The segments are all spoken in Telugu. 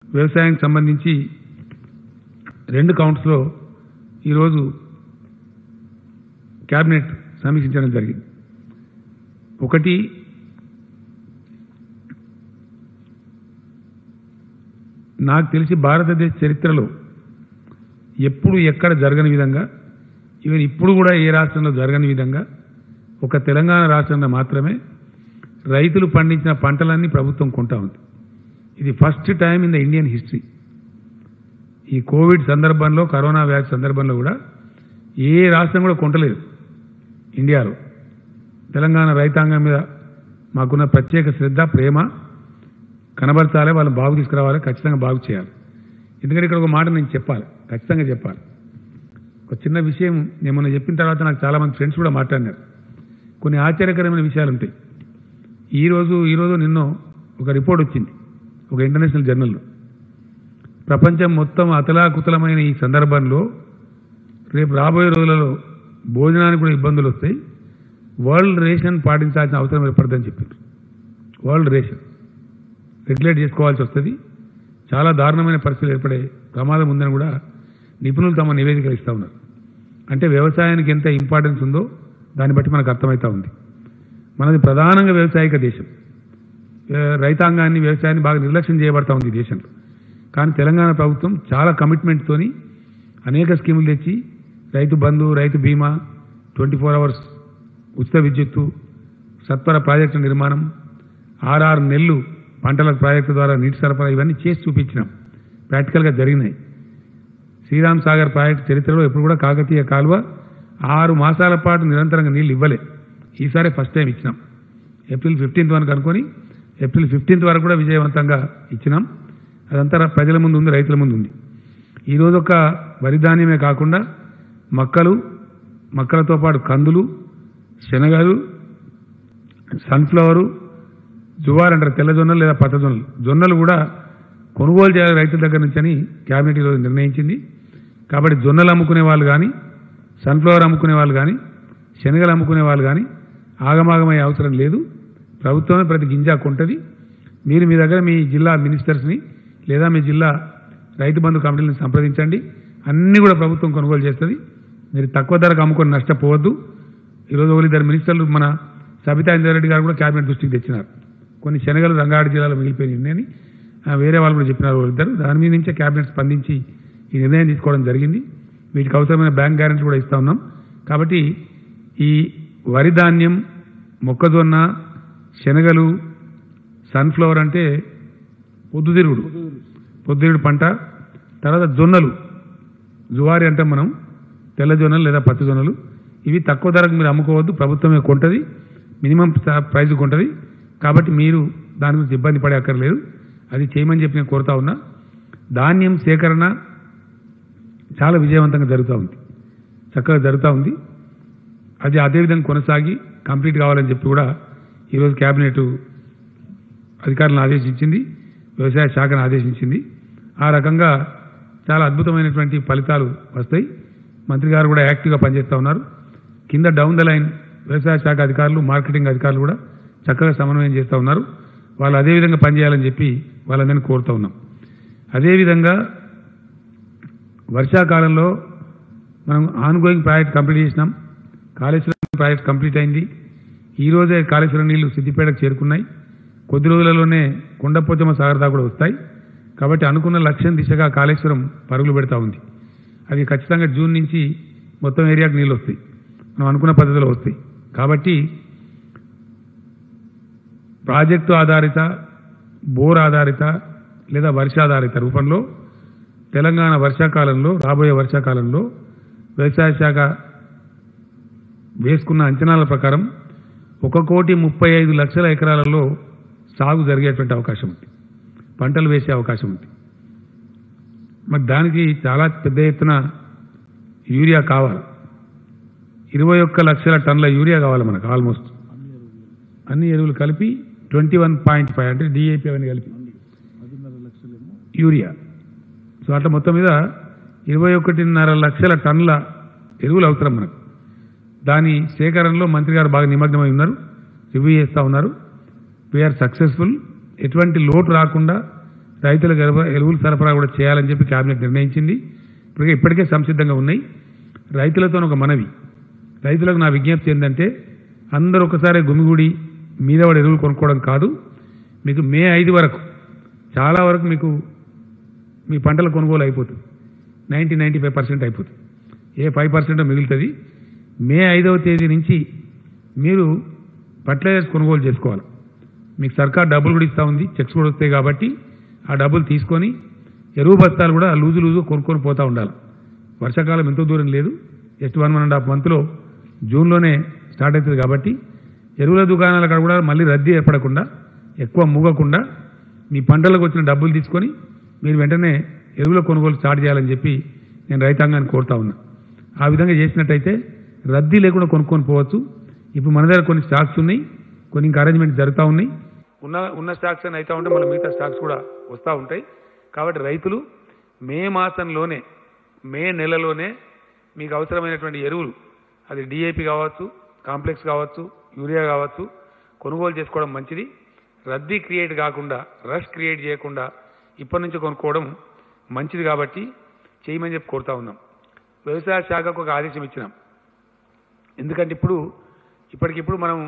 వ్యవసాయానికి సంబంధించి రెండు కౌంట్స్లో ఈరోజు క్యాబినెట్ సమీక్షించడం జరిగింది ఒకటి నాకు తెలిసి భారతదేశ చరిత్రలో ఎప్పుడు ఎక్కడ జరగని విధంగా ఈవెన్ ఇప్పుడు కూడా ఏ రాష్ట్రంలో జరగని విధంగా ఒక తెలంగాణ రాష్ట్రంలో మాత్రమే రైతులు పండించిన పంటలన్నీ ప్రభుత్వం కొంటా ఉంది ఇది first time in the Indian history ఈ కోవిడ్ సందర్భంలో కరోనా వ్యాధి సందర్భంలో కూడా ఏ రాష్ట్రం కూడా కొంటలేదు ఇండియాలో తెలంగాణ రైతాంగం మీద మాకున్న ప్రత్యేక శ్రద్ధ ప్రేమ కనబరచాలి వాళ్ళని బాగు తీసుకురావాలి ఖచ్చితంగా బాగు చేయాలి ఎందుకంటే ఇక్కడ ఒక మాట నేను చెప్పాలి ఖచ్చితంగా చెప్పాలి ఒక చిన్న విషయం నేను మొన్న చెప్పిన తర్వాత నాకు చాలా మంది ఫ్రెండ్స్ కూడా మాట్లాడినారు కొన్ని ఆశ్చర్యకరమైన విషయాలు ఉంటాయి ఈరోజు ఈరోజు నిన్నో ఒక రిపోర్ట్ వచ్చింది ఒక ఇంటర్నేషనల్ జర్నల్లో ప్రపంచం మొత్తం అతలాకుతలమైన ఈ సందర్భంలో రేపు రాబోయే రోజులలో భోజనానికి కూడా ఇబ్బందులు వస్తాయి వరల్డ్ రేషన్ పాటించాల్సిన అవసరం ఏర్పడుతుందని చెప్పారు వరల్డ్ రేషన్ రెగ్యులేట్ చేసుకోవాల్సి వస్తుంది చాలా దారుణమైన పరిస్థితులు ఏర్పడే ప్రమాదం ఉందని కూడా నిపుణులు తమ నివేదికలు ఇస్తూ ఉన్నారు అంటే వ్యవసాయానికి ఎంత ఇంపార్టెన్స్ ఉందో దాన్ని బట్టి మనకు అర్థమవుతా ఉంది మనది ప్రధానంగా వ్యవసాయక దేశం ఏ, రైతాంగాన్ని వ్యవసాయాన్ని బాగా నిర్లక్ష్యం చేయబడతా ఉంది ఈ దేశంలో కానీ తెలంగాణ ప్రభుత్వం చాలా కమిట్మెంట్తోని అనేక స్కీములు తెచ్చి రైతు బంధు రైతు బీమా ట్వంటీ ఫోర్ అవర్స్ ఉచిత విద్యుత్తు సత్వర ప్రాజెక్టు నిర్మాణం ఆర్ఆర్ నెల్లు పంటల ప్రాజెక్టు ద్వారా నీటి సరఫరా ఇవన్నీ చేసి చూపించినాం ప్రాక్టికల్గా జరిగినాయి శ్రీరామ్ సాగర్ ప్రాజెక్టు చరిత్రలో ఎప్పుడు కూడా కాకతీయ కాలువ ఆరు మాసాల పాటు నిరంతరంగా నీళ్లు ఇవ్వలే ఈసారి ఫస్ట్ టైం ఇచ్చినాం ఏప్రిల్ ఫిఫ్టీన్త్ వరకు అనుకొని ఏప్రిల్ ఫిఫ్టీన్త్ వరకు కూడా విజయవంతంగా ఇచ్చినాం అదంతా రా- ప్రజల ముందు ఉంది రైతుల ముందు ఉంది ఈరోజు ఒక వరి ధాన్యమే కాకుండా మక్కలు మక్కలతో పాటు కందులు శనగలు సన్ఫ్లవరు జువార్ అంటారు తెల్ల జొన్నలు లేదా పచ్చ జొన్నలు జొన్నలు కూడా కొనుగోలు చేయాలి రైతుల దగ్గర నుంచి అని క్యాబినెట్ ఈరోజు నిర్ణయించింది కాబట్టి జొన్నలు అమ్ముకునే వాళ్ళు కానీ సన్ఫ్లవర్ అమ్ముకునే వాళ్ళు కానీ శనగలు అమ్ముకునే వాళ్ళు కానీ ఆగమాగమయ్యే అవసరం లేదు ప్రభుత్వమే ప్రతి గింజ కొంటది మీరు మీ దగ్గర మీ జిల్లా మినిస్టర్స్ని లేదా మీ జిల్లా రైతు బంధు కమిటీలను సంప్రదించండి అన్నీ కూడా ప్రభుత్వం కొనుగోలు చేస్తుంది మీరు తక్కువ ధరకు అమ్ముకొని నష్టపోవద్దు ఈరోజు ఒకరు ఇద్దరు మినిస్టర్లు మన సబితా ఇంద్రారెడ్డి గారు కూడా కేబినెట్ దృష్టికి తెచ్చినారు కొన్ని శనగలు రంగారెడ్డి జిల్లాలో మిగిలిపోయినాయి ఉన్నాయని ఆ, వేరే వాళ్ళు కూడా చెప్పినారు ఇద్దరు దాని మీద నుంచే కేబినెట్ స్పందించి ఈ నిర్ణయం తీసుకోవడం జరిగింది వీటికి అవసరమైన బ్యాంక్ గ్యారెంటీ కూడా ఇస్తా ఉన్నాం కాబట్టి ఈ వరి ధాన్యం మొక్కజొన్న శనగలు సన్ఫ్లవర్ అంటే పొద్దుతిరుగుడు పొద్దుతిరుగుడు పంట తర్వాత జొన్నలు జువారి అంటాం మనం తెల్ల జొన్నలు లేదా పచ్చ జొన్నలు ఇవి తక్కువ ధరకు మీరు అమ్ముకోవద్దు ప్రభుత్వమే కొంటది మినిమం స- ప్రైస్ కొంటది కాబట్టి మీరు దాని గురించి ఇబ్బంది పడే అక్కర్లేదు అది చేయమని చెప్పి నేను కోరుతా ఉన్నా ధాన్యం సేకరణ చాలా విజయవంతంగా జరుగుతూ ఉంది చక్కగా జరుగుతూ ఉంది అది అదేవిధంగా కొనసాగి కంప్లీట్ కావాలని చెప్పి కూడా ఈరోజు క్యాబినెట్ అధికారులను ఆదేశించింది వ్యవసాయ శాఖను ఆదేశించింది ఆ రకంగా చాలా అద్భుతమైనటువంటి ఫలితాలు వస్తాయి మంత్రి గారు కూడా యాక్టివ్గా పనిచేస్తూ ఉన్నారు కింద డౌన్ ద లైన్ వ్యవసాయ శాఖ అధికారులు మార్కెటింగ్ అధికారులు కూడా చక్కగా సమన్వయం చేస్తూ ఉన్నారు వాళ్ళు అదే విధంగా పనిచేయాలని చెప్పి వాళ్ళందరినీ కోరుతూ ఉన్నాం అదేవిధంగా వర్షాకాలంలో మనం ఆన్గోయింగ్ ప్రాజెక్ట్ కంప్లీట్ చేసినాం కాళేశ్వరం ప్రాజెక్ట్ కంప్లీట్ అయింది ఈ రోజే కాళేశ్వరం నీళ్లు సిద్దిపేటకు చేరుకున్నాయి కొద్ది రోజులలోనే కొండపోచమ్మ సాగర్ దాకా కూడా వస్తాయి కాబట్టి అనుకున్న లక్ష్యం దిశగా కాళేశ్వరం పరుగులు పెడతా ఉంది అది ఖచ్చితంగా జూన్ నుంచి మొత్తం ఏరియాకు నీళ్ళు వస్తాయి మనం అనుకున్న పద్ధతిలో వస్తాయి కాబట్టి ప్రాజెక్టు ఆధారిత బోర్ ఆధారిత లేదా వర్షాధారిత రూపంలో తెలంగాణ వర్షాకాలంలో రాబోయే వర్షాకాలంలో వ్యవసాయ శాఖ వేసుకున్న అంచనాల ప్రకారం ఒక కోటి ముప్పై ఐదు లక్షల ఎకరాలలో సాగు జరిగేటువంటి అవకాశం ఉంది పంటలు వేసే అవకాశం ఉంది మరి దానికి చాలా పెద్ద ఎత్తున యూరియా కావాలి ఇరవై ఒక్క లక్షల టన్నుల యూరియా కావాలి మనకు ఆల్మోస్ట్ అన్ని ఎరువులు కలిపి ట్వంటీ వన్ పాయింట్ ఫైవ్ అంటే డిఏపి అవన్నీ కలిపి యూరియా సో అట్లా మొత్తం మీద ఇరవై ఒకటిన్నర లక్షల టన్నుల ఎరువులు అవసరం మనకు దాని సేకరణలో మంత్రి గారు బాగా నిమగ్నమై ఉన్నారు రివ్యూ చేస్తూ ఉన్నారు వీఆర్ సక్సెస్ఫుల్ ఎటువంటి లోటు రాకుండా రైతులకు ఎరువు- ఎరువులు సరఫరా కూడా చేయాలని చెప్పి కేబినెట్ నిర్ణయించింది ఇప్పటికే ఇప్పటికే సంసిద్ధంగా ఉన్నాయి రైతులతో ఒక మనవి రైతులకు నా విజ్ఞప్తి ఏంటంటే అందరూ ఒకసారి గుమిగూడి మీద వాడు ఎరువులు కొనుక్కోవడం కాదు మీకు మే ఐదు వరకు చాలా వరకు మీకు మీ పంటల కొనుగోలు అయిపోతుంది నైంటీ నైంటీ ఫైవ్ పర్సెంట్ అయిపోతుంది ఏ ఫైవ్ పర్సెంట్ మిగులుతుంది మే ఐదవ తేదీ నుంచి మీరు ఫర్టిలైజర్స్ కొనుగోలు చేసుకోవాలి మీకు సర్కార్ డబ్బులు కూడా ఇస్తూ ఉంది చెక్స్ కూడా వస్తాయి కాబట్టి ఆ డబ్బులు తీసుకొని ఎరువు బస్తాలు కూడా లూజు లూజు కొనుక్కొని పోతూ ఉండాలి వర్షాకాలం ఎంతో దూరం లేదు just one one and half మంత్లో జూన్లోనే స్టార్ట్ అవుతుంది కాబట్టి ఎరువుల దుకాణాల కాడ కూడా మళ్ళీ రద్దీ ఏర్పడకుండా ఎక్కువ మూగకుండా మీ పంటలకు వచ్చిన డబ్బులు తీసుకొని మీరు వెంటనే ఎరువుల కొనుగోలు స్టార్ట్ చేయాలని చెప్పి నేను రైతాంగాన్ని కోరుతా ఉన్నా ఆ విధంగా చేసినట్టయితే రద్దీ లేకుండా కొనుక్కొని పోవచ్చు ఇప్పుడు మన దగ్గర కొన్ని స్టాక్స్ ఉన్నాయి కొన్ని ఇంకా అరేంజ్మెంట్స్ జరుగుతూ ఉన్నాయి ఉన్న ఉన్న స్టాక్స్ అని అవుతా ఉంటే మళ్ళీ మిగతా స్టాక్స్ కూడా వస్తూ ఉంటాయి కాబట్టి రైతులు మే మాసంలోనే మే నెలలోనే మీకు అవసరమైనటువంటి ఎరువులు అది డిఏపి కావచ్చు కాంప్లెక్స్ కావచ్చు యూరియా కావచ్చు కొనుగోలు చేసుకోవడం మంచిది రద్దీ క్రియేట్ కాకుండా రష్ క్రియేట్ చేయకుండా ఇప్పటి నుంచి కొనుక్కోవడం మంచిది కాబట్టి చేయమని చెప్పి కోరుతా ఉన్నాం వ్యవసాయ శాఖకు ఒక ఆదేశం ఇచ్చినాం ఎందుకంటే ఇప్పుడు ఇప్పటికిప్పుడు మనం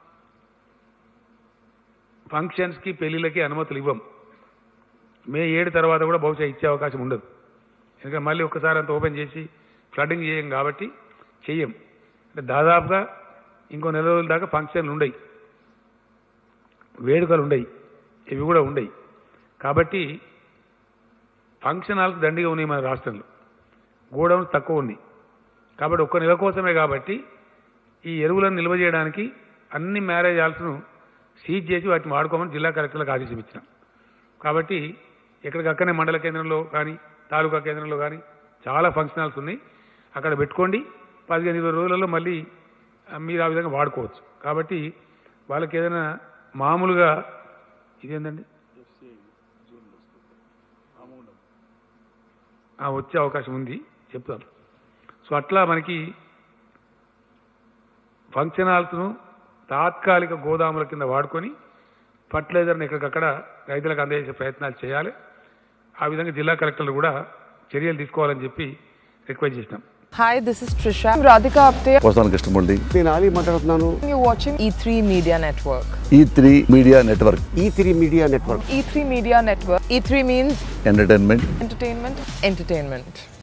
ఫంక్షన్స్కి పెళ్లిళ్ళకి అనుమతులు ఇవ్వం మే ఏడు తర్వాత కూడా బహుశా ఇచ్చే అవకాశం ఉండదు ఎందుకంటే మళ్ళీ ఒక్కసారి అంత ఓపెన్ చేసి ఫ్లడ్డింగ్ చేయం కాబట్టి చెయ్యం అంటే దాదాపుగా ఇంకో నెల రోజుల దాకా ఫంక్షన్లు ఉండయి వేడుకలు ఉండయి ఇవి కూడా ఉండయి కాబట్టి ఫంక్షన్ హాల్స్ దండిగా ఉన్నాయి మన రాష్ట్రంలో గోడౌన్స్ తక్కువ ఉన్నాయి కాబట్టి ఒక్క నెల కోసమే కాబట్టి ఈ ఎరువులను నిల్వ చేయడానికి అన్ని మ్యారేజ్ హాల్స్ను సీజ్ చేసి వాటిని వాడుకోమని జిల్లా కలెక్టర్లకు ఆదేశం ఇచ్చినాం కాబట్టి ఎక్కడికక్కనే మండల కేంద్రంలో కానీ తాలూకా కేంద్రంలో కానీ చాలా ఫంక్షన్ హాల్స్ ఉన్నాయి అక్కడ పెట్టుకోండి పదిహేను ఇరవై రోజులలో మళ్ళీ ఆ, మీరు ఆ విధంగా వాడుకోవచ్చు కాబట్టి వాళ్ళకి ఏదైనా మామూలుగా ఇదేంటండి ఆ, వచ్చే అవకాశం ఉంది చెప్తాను సో అట్లా మనకి ఫంక్షన్ హాల్స్ను తాత్కాలిక గోదాముల కింద వాడుకొని ఫర్టిలైజర్ని ఎక్కడికక్కడ రైతులకు అందజేసే ప్రయత్నాలు చేయాలి ఆ విధంగా జిల్లా కలెక్టర్లు కూడా చర్యలు తీసుకోవాలని చెప్పి రిక్వెస్ట్ చేసినాం Hi, this is Trisha. I'm Radhika Apte. వస్తాను కృష్ణమూర్తి నేను ఆలీ మాట్లాడుతున్నాను You're watching E3 Media Network. E three media network E three media network E3 Media Network. E3 means entertainment entertainment, entertainment.